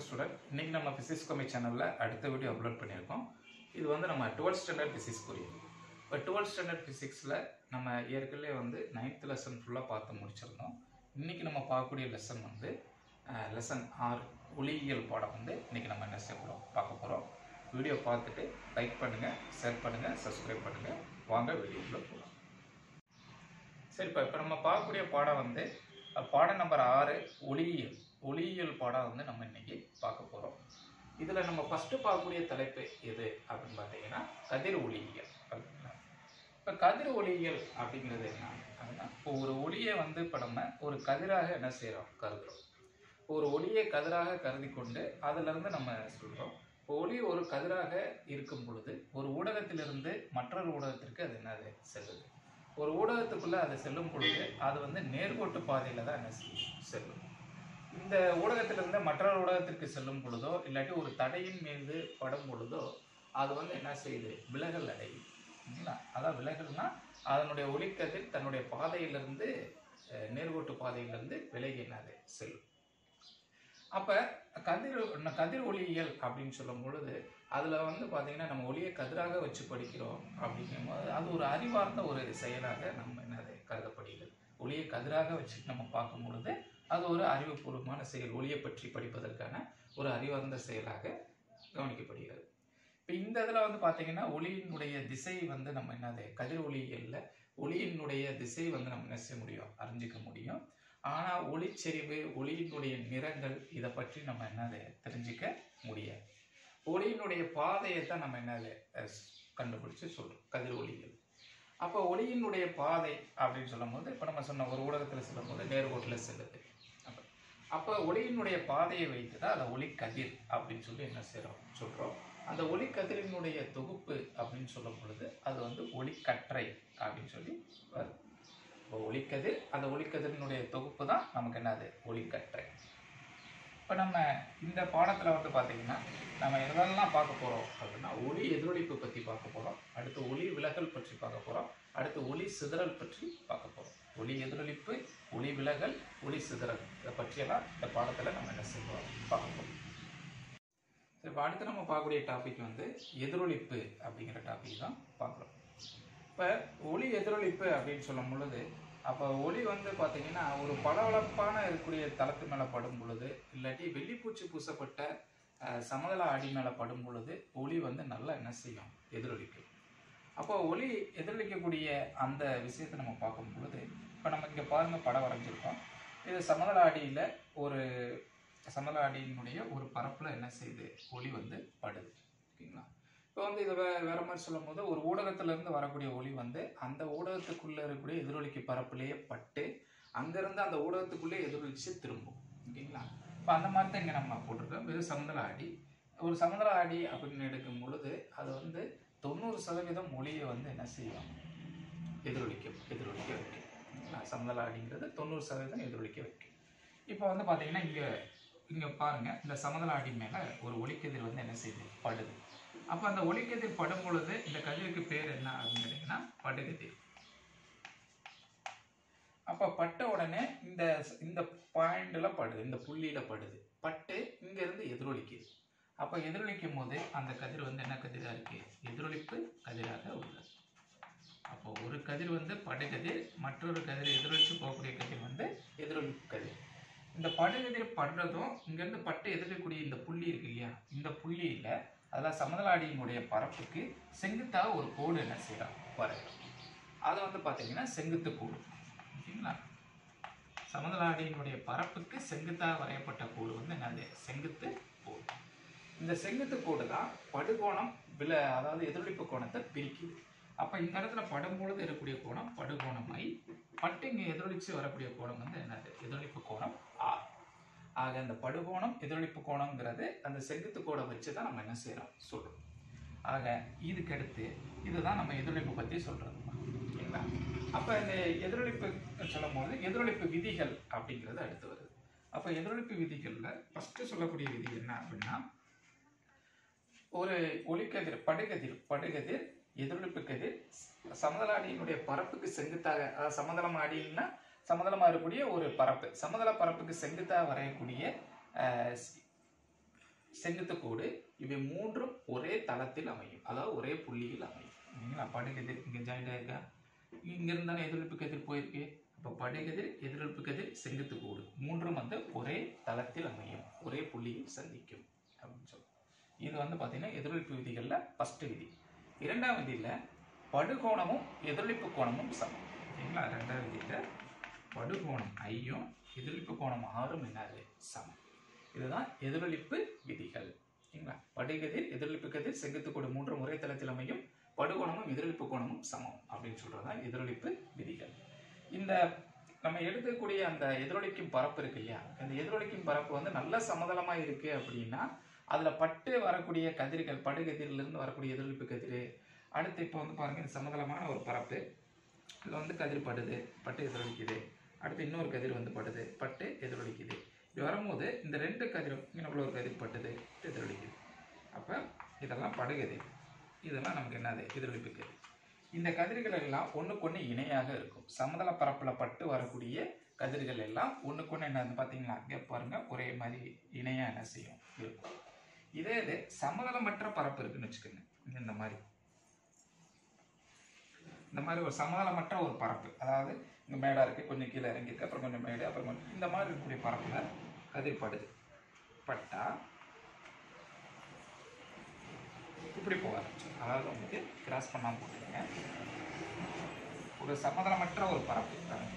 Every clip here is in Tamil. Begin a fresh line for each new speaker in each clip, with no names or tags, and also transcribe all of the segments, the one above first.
வணக்கம் ஸ்டூடெண்ட் இன்னைக்கு நம்ம பிசிக்ஸ் கம்மி சேனலில் அடுத்த வீடியோ அப்லோட் பண்ணியிருக்கோம் இது வந்து நம்ம டுவெல்த் ஸ்டாண்டர்ட் பிசிக்ஸ் புரியுது இப்போ டுவெல்த் ஸ்டாண்டர்ட் பிசிக்ஸில் நம்ம ஏற்கனவே வந்து நைன்த் லெசன் ஃபுல்லாக பார்த்து முடிச்சிருந்தோம் இன்னைக்கு நம்ம பார்க்கக்கூடிய லெசன் வந்து லெசன் ஆறு ஒளியியல் பாடம் வந்து இன்னைக்கு நம்ம என்ன செய்ய போகிறோம் பார்க்க போகிறோம் வீடியோ பார்த்துட்டு லைக் பண்ணுங்கள் ஷேர் பண்ணுங்கள் சப்ஸ்கிரைப் பண்ணுங்கள் வாங்க வீடியோக்குள்ளே போகலாம் சரி இப்போ இப்போ நம்ம பார்க்கக்கூடிய பாடம் வந்து அஹ், பாடம் நம்பர் ஆறு ஒளியியல் ஒளியியல் பாடம் வந்து நம்ம இன்னைக்கு பார்க்க போகிறோம் இதில் நம்ம ஃபஸ்ட்டு பார்க்கக்கூடிய தலைப்பு எது அப்படின்னு பார்த்தீங்கன்னா கதிர் ஒளியியல் அப்படிங்களா இப்போ கதிர் ஒளியியல் அப்படிங்கிறது என்ன அப்படின்னா இப்போ ஒரு ஒளியை வந்து இப்போ நம்ம ஒரு கதிராக என்ன செய்கிறோம் கருதுகிறோம் ஒரு ஒளியை கதிராக கருதி கொண்டு அதிலிருந்து நம்ம சொல்கிறோம் இப்போ ஒளி ஒரு கதிராக இருக்கும் பொழுது ஒரு ஊடகத்திலிருந்து மற்றொரு ஊடகத்திற்கு அது என்னது செல்லுது ஒரு ஊடகத்துக்குள்ள அது செல்லும் பொழுது அது வந்து நேர்கோட்டு பாதையில தான் என்ன செய்யும் செல்லும் இந்த ஊடகத்திலிருந்து மற்றொரு ஊடகத்திற்கு செல்லும் பொழுதோ இல்லாட்டி ஒரு தடையின் மீது படும் பொழுதோ அது வந்து என்ன செய்யுது விலகல் அடையும் சரிங்களா அதான் விலகல்னா அதனுடைய ஒளிக்கதிர் தன்னுடைய பாதையிலிருந்து அஹ், நேர்கோட்டு பாதையிலிருந்து விலகி என்னது செல்லும் அப்ப கதிர் கதிர் ஒளியியல் அப்படின்னு சொல்லும் பொழுது அதுல வந்து பாத்தீங்கன்னா நம்ம ஒளியை கதிராக வச்சு படிக்கிறோம் அப்படிங்கும்போது அது ஒரு அறிவார்ந்த ஒரு செயலாக நம்ம என்னது கருதப்படுகிறது ஒளியை கதிராக வச்சு நம்ம பார்க்கும் பொழுது அது ஒரு அறிவுபூர்வமான செயல் ஒளியை பற்றி படிப்பதற்கான ஒரு அறிவார்ந்த செயலாக கவனிக்கப்படுகிறது இப்போ இந்த இதில் வந்து பார்த்தீங்கன்னா ஒளியினுடைய திசை வந்து நம்ம என்னது கதிர் ஒளியியல்ல ஒளியினுடைய திசை வந்து நம்ம என்ன செய்ய முடியும் அறிஞ்சிக்க முடியும் ஆனால் ஒளிச்செறிவு ஒளியினுடைய நிறங்கள் இதை பற்றி நம்ம என்னது தெரிஞ்சிக்க முடியாது ஒளியினுடைய பாதையை தான் நம்ம என்னது அஹ், கண்டுபிடிச்சு சொல்றோம் கதிர் ஒளியியல் அப்போ ஒளியினுடைய பாதை அப்படின்னு சொல்லும்போது இப்போ நம்ம சொன்ன ஒரு ஊடகத்தில் செல்லும்போது நேர்கோட்டில் செல்லுது அப்போ அப்போ ஒளியினுடைய பாதையை வைத்து தான் அதை ஒளிக்கதிர் அப்படின்னு சொல்லி என்ன செய்கிறோம் சொல்கிறோம் அந்த ஒளிக்கதிரினுடைய தொகுப்பு அப்படின்னு சொல்லும் பொழுது அது வந்து ஒளிக்கற்றை அப்படின்னு சொல்லி வருது இப்போ ஒளிக்கதிர் அந்த ஒளிக்கதிரினுடைய தொகுப்பு தான் நமக்கு என்னது ஒளிக்கற்றை இப்போ நம்ம இந்த பாடத்தில் வந்து பார்த்தீங்கன்னா நம்ம எதெல்லாம் பார்க்க போகிறோம் அப்படின்னா ஒளி எதிரொலிப்பு பற்றி பார்க்க போகிறோம் அடுத்து ஒளி விலகல் பற்றி பார்க்க போகிறோம் அடுத்து ஒளி சிதறல் பற்றி பார்க்க போகிறோம் ஒளி எதிரொலிப்பு ஒளி விலகல் ஒளி சிதறல் இதை பற்றியெல்லாம் இந்த பாடத்தில் நம்ம என்ன செய்வோம் பார்க்க போகிறோம் சரி இப்போ அடுத்து நம்ம பார்க்கக்கூடிய டாபிக் வந்து எதிரொலிப்பு அப்படிங்கிற டாபிக் தான் பார்க்குறோம் இப்போ ஒளி எதிரொலிப்பு அப்படின்னு சொல்லும் பொழுது அப்போ ஒளி வந்து பார்த்தீங்கன்னா ஒரு பளபளப்பான இருக்கக்கூடிய தளத்து மேலே படும் பொழுது இல்லாட்டி வெள்ளிப்பூச்சி பூசப்பட்ட அஹ், சமதள அடி மேலே படும் பொழுது ஒளி வந்து நல்லா என்ன செய்யும் எதிரொலிக்கும் அப்போ ஒளி எதிரொலிக்கக்கூடிய அந்த விஷயத்தை நம்ம பார்க்கும் பொழுது இப்போ நம்ம இங்கே பாருங்க படம் வரைஞ்சிருக்கோம் இது சமதள அடியில் ஒரு சமதள அடியினுடைய ஒரு பரப்பில் என்ன செய்யுது ஒளி வந்து படுது ஓகேங்களா இப்போ வந்து இதை வே வேற மாதிரி சொல்லும் போது ஒரு ஊடகத்திலிருந்து வரக்கூடிய ஒளி வந்து அந்த ஊடகத்துக்குள்ளே இருக்கக்கூடிய எதிரொலிக்கு பரப்புலேயே பட்டு அங்கேருந்து அந்த ஊடகத்துக்குள்ளே எதிரொலிச்சு திரும்பும் ஓகேங்களா இப்போ அந்த மாதிரி தான் இங்கே நம்ம போட்டிருக்கோம் இது சமதள அடி ஒரு சமதள அடி அப்படின்னு எடுக்கும் பொழுது அது வந்து தொண்ணூறு சதவீதம் ஒளியை வந்து என்ன செய்யும் எதிரொலிக்கும் எதிரொலிக்க வைக்கும் ஓகேங்களா? சமதள அடிங்கிறது தொண்ணூறு சதவீதம் எதிரொலிக்க வைக்கும் இப்போ வந்து பார்த்தீங்கன்னா இங்கே இங்கே பாருங்கள் இந்த சமதள அடி மேலே ஒரு ஒளிக்கதிர் வந்து என்ன செய்யுது படுது அப்போ அந்த ஒளிக்கதிர் படும் பொழுது இந்த கதிருக்கு பேர் என்ன அப்படின்னு கேட்டிங்கன்னா படுகதிர் அப்போ பட்ட உடனே இந்த இந்த பாயிண்டில் படுது இந்த புள்ளியில் படுது பட்டு இங்கேருந்து எதிரொலிக்குது அப்போ எதிரொலிக்கும் போது அந்த கதிர் வந்து என்ன கதிராக இருக்கு எதிரொலிப்பு கதிராக உள்ளது அப்போ ஒரு கதிர் வந்து படுகதிர் மற்றொரு கதிர் எதிரொலிச்சு போகக்கூடிய கதிர் வந்து எதிரொலிப்பு கதிர் இந்த படுகதிர் படுறதும் இங்கேருந்து பட்டு எதிர்க்கக்கூடிய இந்த புள்ளி இருக்கு இல்லையா இந்த புள்ளியில் அதாவது சமதளாடியினுடைய பரப்புக்கு செங்குத்தாக ஒரு கோடு என்ன செய்யலாம் வரையலாம் அது வந்து பார்த்தீங்கன்னா செங்குத்து கோடு ஓகேங்களா சமதளாடியினுடைய பரப்புக்கு செங்குத்தாக வரையப்பட்ட கோடு வந்து என்னது செங்குத்து கோடு இந்த செங்குத்து கோடு தான் படுகோணம் வில அதாவது எதிரொலிப்பு கோணத்தை பிரிக்குது அப்போ இந்த இடத்துல படும்பொழுது இருக்கக்கூடிய கோணம் படுகோணமாய் பட்டு இங்கே எதிரொலிச்சு வரக்கூடிய கோணம் வந்து என்னது எதிரொலிப்பு கோணம் ஆர் ஆக அந்த படுகோணம் எதிரொலிப்பு கோணம்ங்கிறது அந்த செங்குத்து கோடை வச்சு தான் நம்ம என்ன செய்கிறோம் சொல்கிறோம் ஆக இதுக்கு அடுத்து இதுதான் நம்ம எதிரொலிப்பு பற்றி சொல்கிறது ஓகேங்களா அப்போ இந்த எதிரொலிப்பு சொல்லும் போது எதிரொலிப்பு விதிகள் அப்படிங்கிறது அடுத்து வருது அப்போ எதிரொலிப்பு விதிகளில் ஃபஸ்ட்டு சொல்லக்கூடிய விதி என்ன அப்படின்னா ஒரு ஒளிக்கதிர் படுகதிர் படுகதிர் எதிரொலிப்பு கதிர் சமதள அடியினுடைய பரப்புக்கு செங்குத்தாக அதாவது சமதளம் அடியில்னா சமதளமாக இருக்கக்கூடிய ஒரு பரப்பு சமதள பரப்புக்கு செங்குத்தாக வரையக்கூடிய அஹ், ஸ்- செங்குத்து கோடு இவை மூன்றும் ஒரே தளத்தில் அமையும் அதாவது ஒரே புள்ளியில் அமையும் சரிங்களா படுகதிர் இங்கே ஜாயிண்ட் ஆயிருக்கா இங்கிருந்து தானே எதிரொலிப்பு கதிர் போயிருக்கு அப்போ படுகதிர் எதிரொலிப்பு கதிர் செங்குத்து கோடு மூன்றும் வந்து ஒரே தளத்தில் அமையும் ஒரே புள்ளியில் சந்திக்கும் அப்படின்னு சொல்லுவோம் இது வந்து பார்த்தீங்கன்னா எதிரொலிப்பு விதிகளில் ஃபஸ்ட்டு விதி இரண்டாம் விதியில் படுகோணமும் எதிரொலிப்பு கோணமும் சமம் சரிங்களா ரெண்டாவது விதியில் படுகோணம் ஐயும் எதிரொலிப்பு கோணம் ஆறும் என்னது சமம் இதுதான் எதிரொலிப்பு விதிகள் சரிங்களா படுகதிர் எதிரொலிப்பு கதிர் செங்குத்து கோடு மூன்று ஒரே தளத்தில் அமையும் படுகோணமும் எதிரொலிப்பு கோணமும் சமம் அப்படின்னு சொல்றதுதான் எதிரொலிப்பு விதிகள் இந்த நம்ம எடுக்கக்கூடிய அந்த எதிரொலிக்கும் பரப்பு இருக்கு இல்லையா இந்த எதிரொலிக்கும் பரப்பு வந்து நல்ல சமதளமா இருக்கு அப்படின்னா அதுல பட்டு வரக்கூடிய கதிர்கள் படுகதிரில இருந்து வரக்கூடிய எதிரொலிப்பு கதிர் அடுத்து இப்போ வந்து பாருங்க இது சமதளமான ஒரு பரப்பு இதுல வந்து கதிர் படுது பட்டு எதிரொலிக்குது அடுத்து இன்னொரு கதிர் வந்து படுது பட்டு எதிரொலிக்குது இப்படி வரும்போது இந்த ரெண்டு கதிரும் இங்கே ஒரு கதிர் பட்டுது எதிரொலிக்குது அப்போ இதெல்லாம் படுகதிர் இதெல்லாம் நமக்கு என்னது எதிரொலிப்பு கதிர் இந்த கதிர்கள் எல்லாம் ஒன்றுக்கொன்று இணையாக இருக்கும் சமதள பரப்பில் பட்டு வரக்கூடிய கதிர்கள் எல்லாம் ஒன்றுக்கொன்று என்னது பார்த்தீங்களா இங்கே பாருங்க ஒரே மாதிரி இணையாக என்ன செய்யும் இருக்கும் இதே இது சமதளமற்ற பரப்பு இருக்குன்னு வச்சுக்கோங்க இந்த மாதிரி இந்த மாதிரி ஒரு சமதளமற்ற ஒரு பரப்பு அதாவது இங்கே மேடாக இருக்குது கொஞ்சம் கீழே இறங்கியிருக்கு அப்புறம் கொஞ்சம் மேடு அப்புறம் கொஞ்சம் இந்த மாதிரி இருக்கக்கூடிய பரப்பில் கதிர் படுது பட்டா இப்படி போக ஆரம்பிச்சோம் அதாவது வந்துட்டு கிராஸ் பண்ணாமல் போட்டுருங்க ஒரு சமதளமற்ற ஒரு பரப்பு பாருங்க.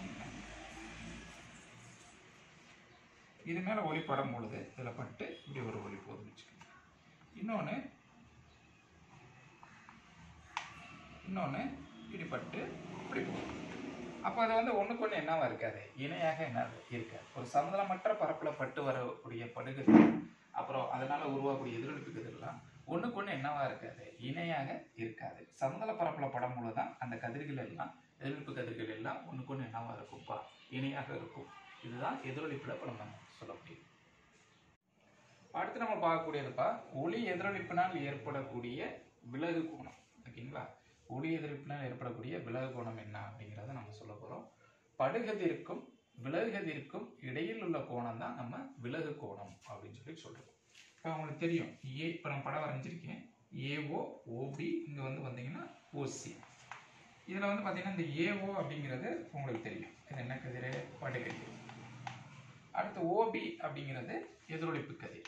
இது மேலே ஒளி படும் பொழுது இதில் பட்டு இப்படி ஒரு ஒளி போகுதுன்னு வச்சுக்கோங்க இன்னொன்று இன்னொன்று இப்படி பட்டு இப்படி போகும் அப்போ அது வந்து ஒன்றுக்கு ஒன்று என்னவா இருக்காது இணையாக என்ன இருக்காது ஒரு சமதளமற்ற பரப்பில் பட்டு வரக்கூடிய படுகதிர் அப்புறம் அதனால உருவாகக்கூடிய எதிரொலிப்பு கதிரெல்லாம் ஒன்றுக்கு ஒன்று என்னவா இருக்காது இணையாக இருக்காது சமதள பரப்பில் படம் பொழுது தான் அந்த கதிர்கள் எல்லாம் எதிரொலிப்பு கதிர்கள் எல்லாம் ஒன்றுக்கு ஒன்று என்னவா இருக்கும்ப்பா இணையாக இருக்கும் இதுதான் எதிரொலிப்பில் இப்போ நம்ம சொல்ல முடியும் அடுத்து நம்ம பார்க்கக்கூடியதுப்பா ஒளி எதிரொலிப்பினால் ஏற்படக்கூடிய விலகு கோணம் ஓகேங்களா ஒளி எதிர்ப்பினால் ஏற்படக்கூடிய விலகு கோணம் என்ன அப்படிங்கிறத நம்ம சொல்ல போகிறோம் படுகதிருக்கும் விலகுகதிருக்கும் இடையில் உள்ள கோணம் தான் நம்ம விலகு கோணம் அப்படின்னு சொல்லி சொல்கிறோம் இப்போ உங்களுக்கு தெரியும் ஏ இப்போ நான் படம் வரைஞ்சிருக்கேன் ஏஓ ஓபி இங்கே வந்து வந்தீங்கன்னா ஓசி இதில் வந்து பார்த்தீங்கன்னா இந்த ஏஓ அப்படிங்கிறது உங்களுக்கு தெரியும் இது என்ன கதிர் படுகதிர் அடுத்து ஓபி அப்படிங்கிறது எதிரொலிப்பு கதிர்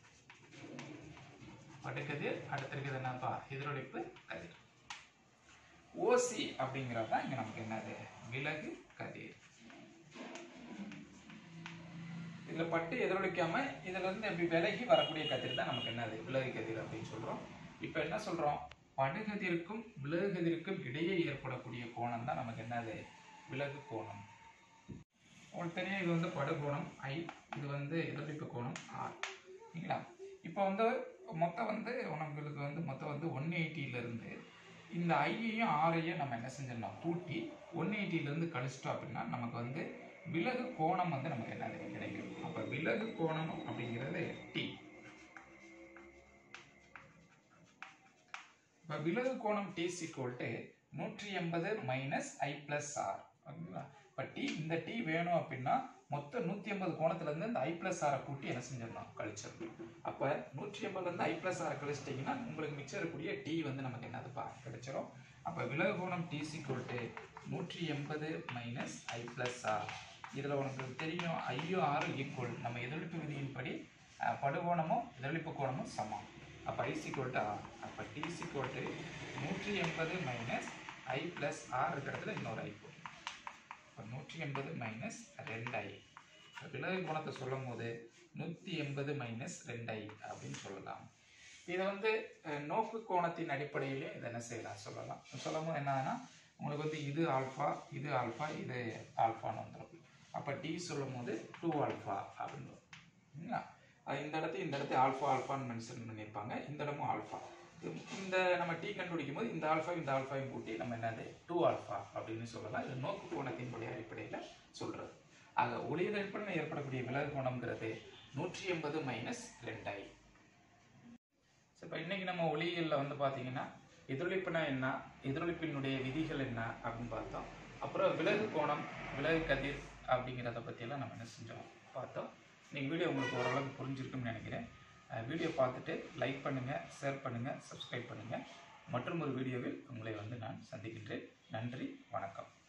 படுகதிர் அடுத்து இருக்கிறது என்னப்பா எதிரொலிப்பு கதிர் ஓசி அப்படிங்கிறது தான் இங்கே நமக்கு என்னது விலகு கதிர் இதில் பட்டு எதிரொலிக்காம இதுல இருந்து எப்படி விலகி வரக்கூடிய கதிர் தான் நமக்கு என்னது விலகு கதிர் அப்படின்னு சொல்றோம் இப்போ என்ன சொல்றோம் படுகதிருக்கும் விலகு கதிருக்கும் இடையே ஏற்படக்கூடிய கோணம் தான் நமக்கு என்னது விலகு கோணம் உங்களுக்கு தெரியும் இது வந்து படுகோணம் ஐ இது வந்து எதிரொலிப்பு கோணம் ஆர் சரிங்களா இப்போ வந்து மொத்தம் வந்து உங்களுக்கு வந்து மொத்தம் வந்து ஒன் இருந்து இந்த ஐயையும் ஆரையும் நம்ம என்ன செஞ்சிடணும் கூட்டி ஒன் இருந்து கழிச்சிட்டோம் அப்படின்னா நமக்கு வந்து விலகு கோணம் வந்து நமக்கு என்னது கிடைக்கும் அப்போ விலகு கோணம் அப்படிங்கிறது டி இப்போ விலகு கோணம் டி சிக்கோல்ட்டு நூற்றி எண்பது மைனஸ் ஐ பிளஸ் ஆர் ஓகேங்களா இப்போ டி இந்த டி வேணும் அப்படின்னா மொத்தம் நூற்றி எண்பது கோணத்துலேருந்து இந்த ஐ பிளஸ் ஆரை கூட்டி என்ன செஞ்சிடணும் கழிச்சிடணும் அப்போ நூற்றி எண்பதுலேருந்து ஐ பிளஸ் ஆரை கழிச்சிட்டிங்கன்னா உங்களுக்கு மிச்சம் இருக்கக்கூடிய டி வந்து நமக்கு என்னதுப்பா கிடைச்சிரும் அப்போ விலகு கோணம் டி சிக்கோல்ட்டு நூற்றி எண்பது மைனஸ் ஐ பிளஸ் ஆர் இதில் உனக்கு தெரியும் ஐயும் ஆறும் ஈக்குவல் நம்ம எதிரொலிப்பு விதியின்படி அஹ், படுகோணமும் எதிரொலிப்பு கோணமும் சமம் அப்போ ஐ சிக்கோல்ட்டு ஆர் அப்போ டி சிக்கோல்ட்டு நூற்றி எண்பது மைனஸ் ஐ ப்ளஸ் ஆர் இருக்கிறதுல இன்னொரு ஐ போடும் இப்போ நூற்றி எண்பது மைனஸ் ரெண்டு ஐ விலகு கோணத்தை சொல்லும் போது நூற்றி எண்பது மைனஸ் ரெண்டு ஐ அப்படின்னு சொல்லலாம் இதை வந்து அஹ், நோக்கு கோணத்தின் அடிப்படையிலே இதை என்ன செய்யலாம் சொல்லலாம் சொல்லும் போது என்னன்னா உங்களுக்கு வந்து இது ஆல்ஃபா இது ஆல்ஃபா இது ஆல்ஃபான்னு வந்துடும் அப்போ டி சொல்லும் போது டூ ஆல்ஃபா அப்படின்னு வரும் சரிங்களா அது இந்த இடத்து இந்த இடத்து ஆல்ஃபா ஆல்ஃபான்னு மென்ஷன் பண்ணியிருப்பாங்க இந்த இடமும் ஆல்ஃபா இந்த நம்ம டி கண்டுபிடிக்கும் போது இந்த ஆல்ஃபா இந்த ஆல்ஃபாவையும் கூட்டி நம்ம என்னது டூ ஆல்ஃபா அப்படின்னு சொல்லலாம் இது நோக்கு கோணத்தினுடைய அடிப்படையில் சொல்கிறது ஆக ஒளியின் அடிப்படையில் ஏற்படக்கூடிய விலகு கோணம்ங்கிறது நூற்றி எண்பது மைனஸ் ரெண்டை இப்போ இன்னைக்கு நம்ம ஒளியியலில் வந்து பார்த்தீங்கன்னா எதிரொலிப்புனா என்ன எதிரொலிப்பினுடைய விதிகள் என்ன அப்படின்னு பார்த்தோம் அப்புறம் விலகு கோணம் விலகு கதிர் அப்படிங்கிறத பற்றியெல்லாம் நம்ம என்ன செஞ்சோம் பார்த்தோம் இன்னைக்கு வீடியோ உங்களுக்கு ஓரளவுக்கு புரிஞ்சிருக்கும்னு நினைக்கிறேன் வீடியோ பார்த்துட்டு லைக் பண்ணுங்கள் ஷேர் பண்ணுங்கள் சப்ஸ்கிரைப் பண்ணுங்கள் மற்றும் ஒரு வீடியோவில் உங்களை வந்து நான் சந்திக்கின்றேன் நன்றி வணக்கம்